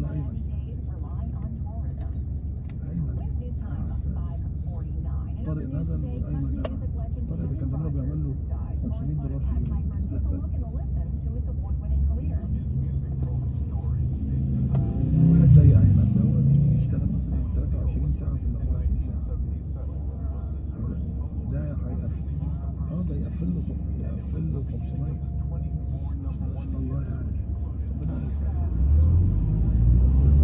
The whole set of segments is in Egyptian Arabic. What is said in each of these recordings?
ايمن ايمن طارق نزل وايمن طارق ده كان زمانه بيعمل له 500 دولار في اليوم لا لا واحد زي ايمن دوت يشتغل مثلا 23 ساعه في ال 24 ساعه ده- ده هيقفل اه ده يقفل له يقفل له 500 ما شاء الله يعني ربنا يسهل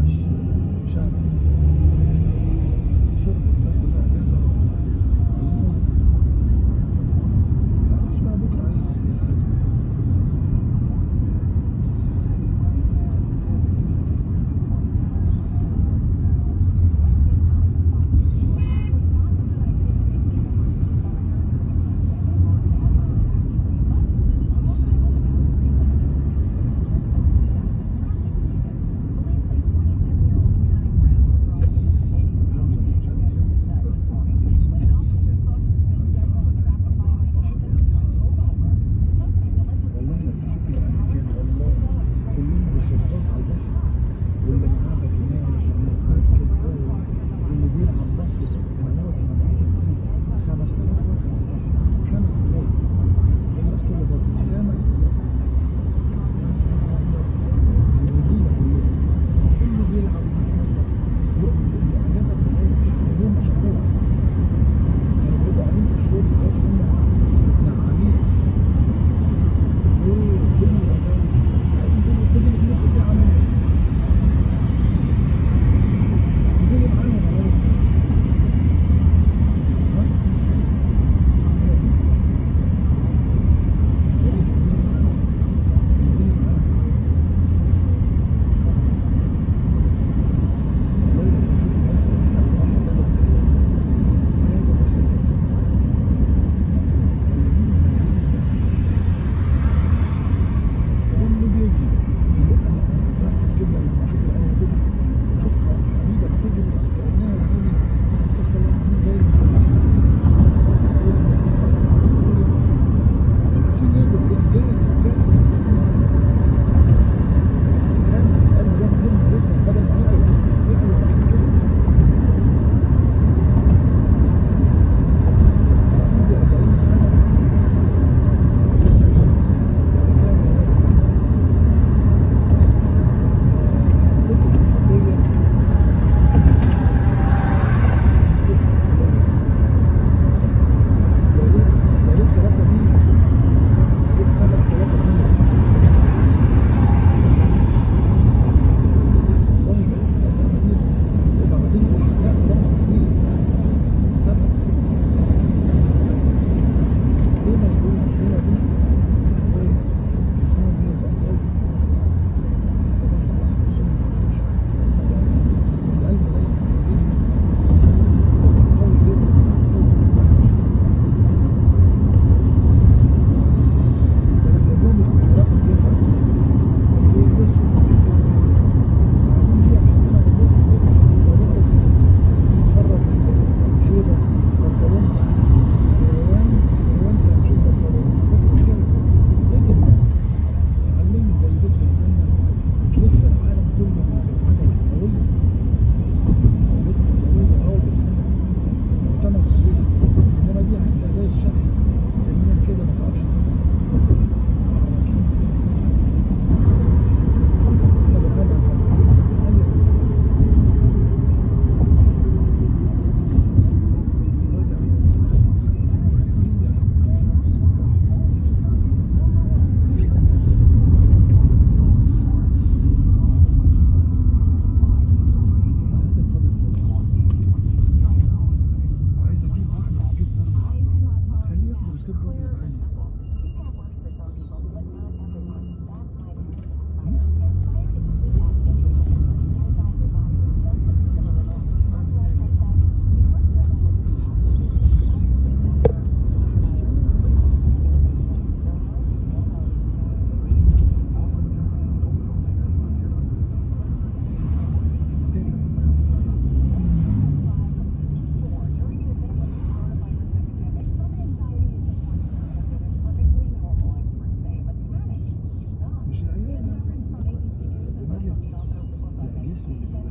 الاسم اللي بيبقى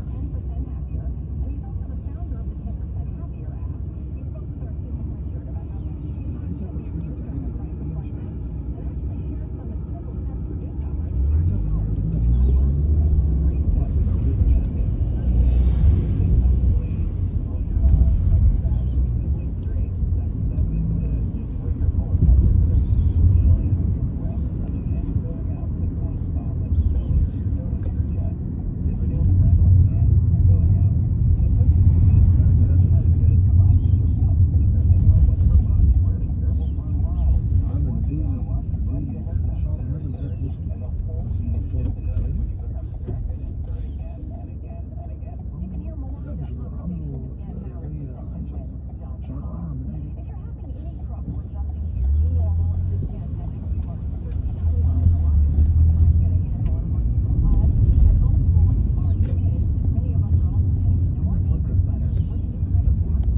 انا عايز اكل حاجه تعمل لي ايه مش عارف عايز اكل حاجه تدفع اطلع العربيه شويه يبقى دي عمل دي دي شعر نازل لغايه وسطه بس منفره متخيل؟ لا مش بقى عامله هي عايشه شعر انا من اي بيت الدنيا فاضيه في مكان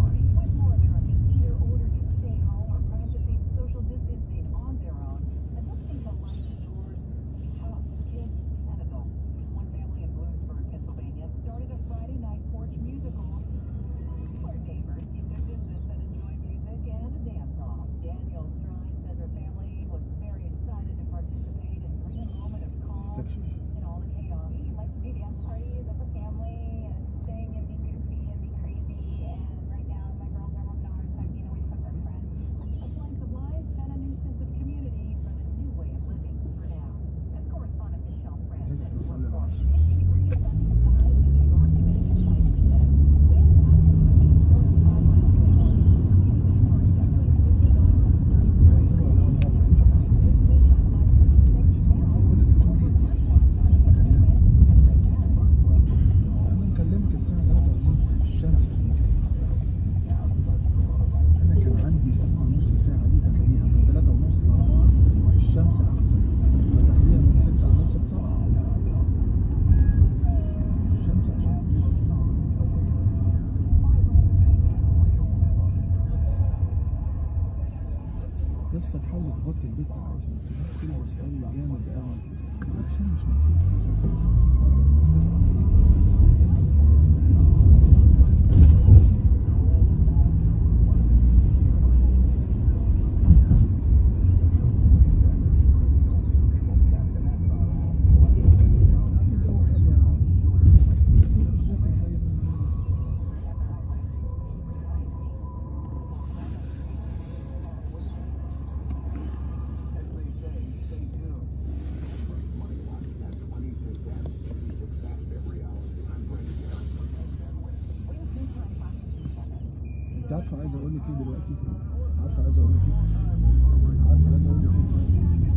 استكشف and all the chaos. He likes to do dance parties as a family and saying if he could be and be crazy. And right now, my girls are having a hard time being away from their friends. A slice of life and a new sense of community for the new way of living for now. As correspondent Michelle Friend عايزك said, تصلي العصر هينزلوا على الأول أنا مكلمك الساعة 3 ونص في الشمس أنا كان عندي نص ساعة دي تاخديها من 3 ونص ل 4 في الشمس أحسن ما تاخديها من 6 ونص ل 7 الشمس عشان الجسم بس نحاول تغطي البيت عشان تلبس قوي جامد قوي عشان مش ناقصين الجو حلو يا عم الجاكيت زي ما انت عارفه عايز اقول لك ايه دلوقتي عارفه عايز اقول لك ايه عارفه عايز اقول لك ايه دلوقتي